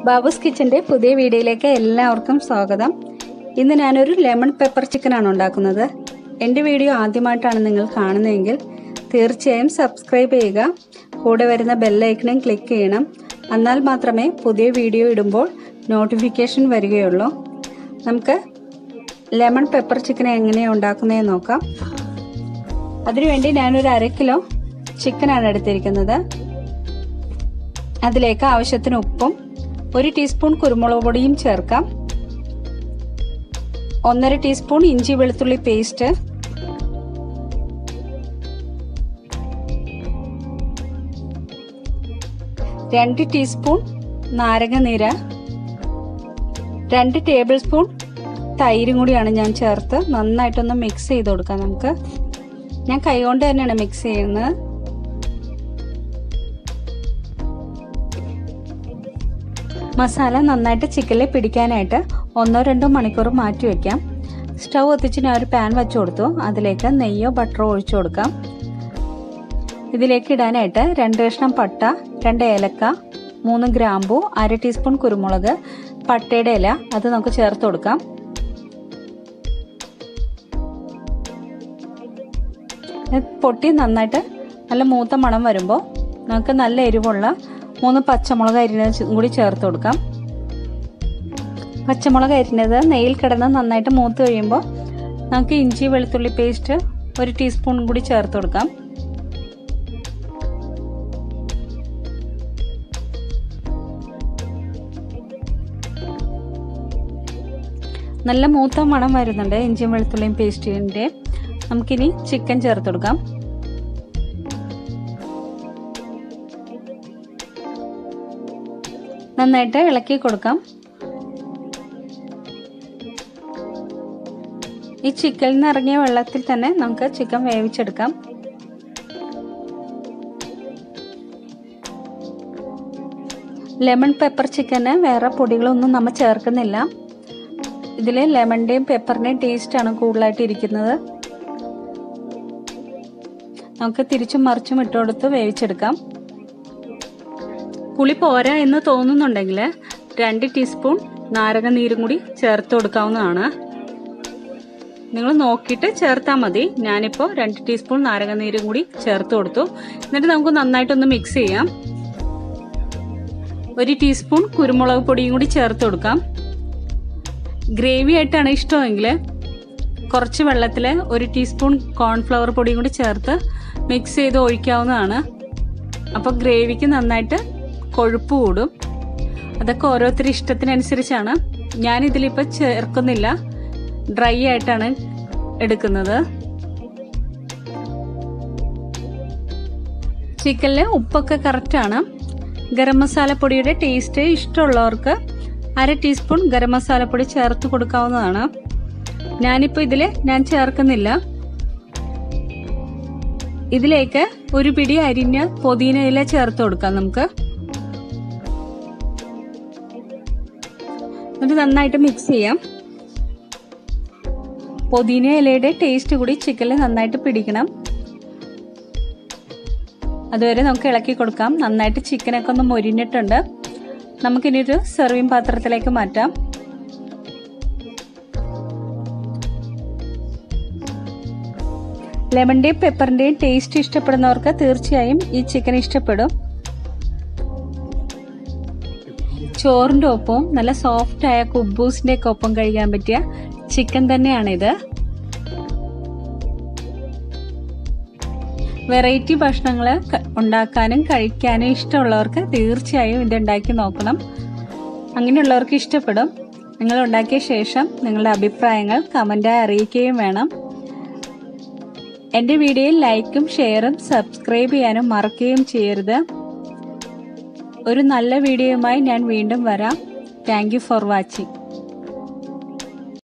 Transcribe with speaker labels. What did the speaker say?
Speaker 1: ബാബുസ് കിച്ചൻ്റെ പുതിയ വീഡിയോയിലേക്ക് എല്ലാവർക്കും സ്വാഗതം ഇന്ന് ഞാനൊരു ലെമൺ പെപ്പർ ചിക്കനാണ് ഉണ്ടാക്കുന്നത് എൻ്റെ വീഡിയോ ആദ്യമായിട്ടാണ് നിങ്ങൾ കാണുന്നതെങ്കിൽ തീർച്ചയായും സബ്സ്ക്രൈബ് ചെയ്യുക കൂടെ വരുന്ന ബെല്ലൈക്കണും ക്ലിക്ക് ചെയ്യണം എന്നാൽ മാത്രമേ പുതിയ വീഡിയോ ഇടുമ്പോൾ നോട്ടിഫിക്കേഷൻ വരികയുള്ളൂ നമുക്ക് ലെമൺ പെപ്പർ ചിക്കൻ എങ്ങനെയാണ് ഉണ്ടാക്കുന്നതെന്ന് നോക്കാം അതിനുവേണ്ടി ഞാനൊരു അര കിലോ ചിക്കനാണ് എടുത്തിരിക്കുന്നത് അതിലേക്ക് ആവശ്യത്തിന് ഉപ്പും ഒരു ടീസ്പൂൺ കുരുമുളക് പൊടിയും ചേർക്കാം ഒന്നര ടീസ്പൂൺ ഇഞ്ചി വെളുത്തുള്ളി പേസ്റ്റ് രണ്ട് ടീസ്പൂൺ നാരങ്ങ നീര് രണ്ട് ടേബിൾ സ്പൂൺ തൈരും കൂടിയാണ് ഞാൻ ചേർത്ത് നന്നായിട്ടൊന്ന് മിക്സ് ചെയ്ത് കൊടുക്കാം നമുക്ക് ഞാൻ കൈകൊണ്ട് തന്നെയാണ് മിക്സ് ചെയ്യുന്നത് മസാല നന്നായിട്ട് ചിക്കനിൽ പിടിക്കാനായിട്ട് ഒന്നോ രണ്ടോ മണിക്കൂർ മാറ്റി വെക്കാം സ്റ്റൗ കത്തിച്ച് ഞാൻ ഒരു പാൻ വെച്ച് കൊടുത്തു അതിലേക്ക് നെയ്യോ ബട്ടറോ ഒഴിച്ചു കൊടുക്കാം ഇതിലേക്ക് ഇടാനായിട്ട് രണ്ട് കഷ്ണം പട്ട രണ്ട് ഏലക്ക മൂന്ന് ഗ്രാമ്പു അര ടീസ്പൂൺ കുരുമുളക് പട്ടയുടെ ഇല അത് നമുക്ക് ചേർത്ത് കൊടുക്കാം പൊട്ടി നന്നായിട്ട് നല്ല മൂത്ത മണം വരുമ്പോൾ നമുക്ക് നല്ല എരിവുള്ള മൂന്ന് പച്ചമുളക് അരിഞ്ഞത് കൂടി ചേർത്ത് കൊടുക്കാം പച്ചമുളക് അരിഞ്ഞത് നെയ്യിൽ കിടന്ന് നന്നായിട്ട് മൂത്ത് കഴിയുമ്പോൾ നമുക്ക് ഇഞ്ചി വെളുത്തുള്ളി പേസ്റ്റ് ഒരു ടീസ്പൂൺ കൂടി ചേർത്ത് കൊടുക്കാം നല്ല മൂത്ത മണം വരുന്നുണ്ട് ഇഞ്ചിയും വെളുത്തുള്ളിയും പേസ്റ്റിൻ്റെ നമുക്കിനി ചിക്കൻ ചേർത്ത് കൊടുക്കാം നന്നായിട്ട് ഇളക്കി കൊടുക്കാം ഈ ചിക്കനിൽ നിന്ന് ഇറങ്ങിയ വെള്ളത്തിൽ തന്നെ നമുക്ക് ചിക്കൻ വേവിച്ചെടുക്കാം ലെമൺ പെപ്പർ ചിക്കന് വേറെ പൊടികളൊന്നും നമ്മൾ ചേർക്കുന്നില്ല ഇതിൽ ലെമണിൻ്റെയും പെപ്പറിൻ്റെയും ടേസ്റ്റാണ് കൂടുതലായിട്ട് ഇരിക്കുന്നത് നമുക്ക് തിരിച്ചും മറിച്ചും ഇട്ടുകൊടുത്ത് വേവിച്ചെടുക്കാം പുളി പോരാ എന്ന് തോന്നുന്നുണ്ടെങ്കിൽ രണ്ട് ടീസ്പൂൺ നാരങ്ങ നീരും കൂടി ചേർത്ത് കൊടുക്കാവുന്നതാണ് നിങ്ങൾ നോക്കിയിട്ട് ചേർത്താൽ മതി ഞാനിപ്പോൾ രണ്ട് ടീസ്പൂൺ നാരങ്ങ നീരും കൂടി ചേർത്ത് കൊടുത്തു എന്നിട്ട് നമുക്ക് നന്നായിട്ടൊന്ന് മിക്സ് ചെയ്യാം ഒരു ടീസ്പൂൺ കുരുമുളക് പൊടിയും കൂടി ചേർത്ത് കൊടുക്കാം ഗ്രേവി ആയിട്ടാണ് ഇഷ്ടമെങ്കിൽ കുറച്ച് വെള്ളത്തിൽ ഒരു ടീസ്പൂൺ കോൺഫ്ലവർ പൊടിയും കൂടി ചേർത്ത് മിക്സ് ചെയ്ത് ഒഴിക്കാവുന്നതാണ് അപ്പോൾ ഗ്രേവിക്ക് നന്നായിട്ട് കൊഴുപ്പ് കൂടും അതൊക്കെ ഓരോരുത്തരുടെ ഇഷ്ടത്തിനനുസരിച്ചാണ് ഞാനിതിലിപ്പോൾ ചേർക്കുന്നില്ല ഡ്രൈ ആയിട്ടാണ് എടുക്കുന്നത് ചിക്കനിൽ ഉപ്പൊക്കെ കറക്റ്റാണ് ഗരം മസാലപ്പൊടിയുടെ ടേസ്റ്റ് ഇഷ്ടമുള്ളവർക്ക് അര ടീസ്പൂൺ ഗരം മസാലപ്പൊടി ചേർത്ത് കൊടുക്കാവുന്നതാണ് ഞാനിപ്പോൾ ഇതിൽ ഞാൻ ചേർക്കുന്നില്ല ഇതിലേക്ക് ഒരു പിടി അരിഞ്ഞ് പൊതിന ഇല ചേർത്ത് കൊടുക്കാം നമുക്ക് എന്നിട്ട് നന്നായിട്ട് മിക്സ് ചെയ്യാം പൊതിന ഇലയുടെ ടേസ്റ്റ് കൂടി ചിക്കനിൽ നന്നായിട്ട് പിടിക്കണം അതുവരെ നമുക്ക് ഇളക്കി കൊടുക്കാം നന്നായിട്ട് ചിക്കനൊക്കെ ഒന്ന് മൊരിഞ്ഞിട്ടുണ്ട് നമുക്കിനി ഒരു സെർവിങ് പാത്രത്തിലേക്ക് മാറ്റാം ലെമണിൻ്റെയും പെപ്പറിൻ്റെയും ടേസ്റ്റ് ഇഷ്ടപ്പെടുന്നവർക്ക് തീർച്ചയായും ഈ ചിക്കൻ ഇഷ്ടപ്പെടും ചോറിൻ്റെ ഒപ്പവും നല്ല സോഫ്റ്റ് ആയ കുബൂസിൻ്റെ ഒക്കെ ഒപ്പം കഴിക്കാൻ പറ്റിയ ചിക്കൻ തന്നെയാണിത് വെറൈറ്റി ഭക്ഷണങ്ങൾ ഉണ്ടാക്കാനും കഴിക്കാനും ഇഷ്ടമുള്ളവർക്ക് തീർച്ചയായും ഇത് ഉണ്ടാക്കി നോക്കണം അങ്ങനെയുള്ളവർക്ക് ഇഷ്ടപ്പെടും നിങ്ങൾ ഉണ്ടാക്കിയ ശേഷം നിങ്ങളുടെ അഭിപ്രായങ്ങൾ കമൻറ്റായി അറിയിക്കുകയും വേണം എൻ്റെ വീഡിയോയിൽ ലൈക്കും ഷെയറും സബ്സ്ക്രൈബ് ചെയ്യാനും മറക്കുകയും ചെയ്യരുത് ഒരു നല്ല വീഡിയോയുമായി ഞാൻ വീണ്ടും വരാം താങ്ക് ഫോർ വാച്ചിങ്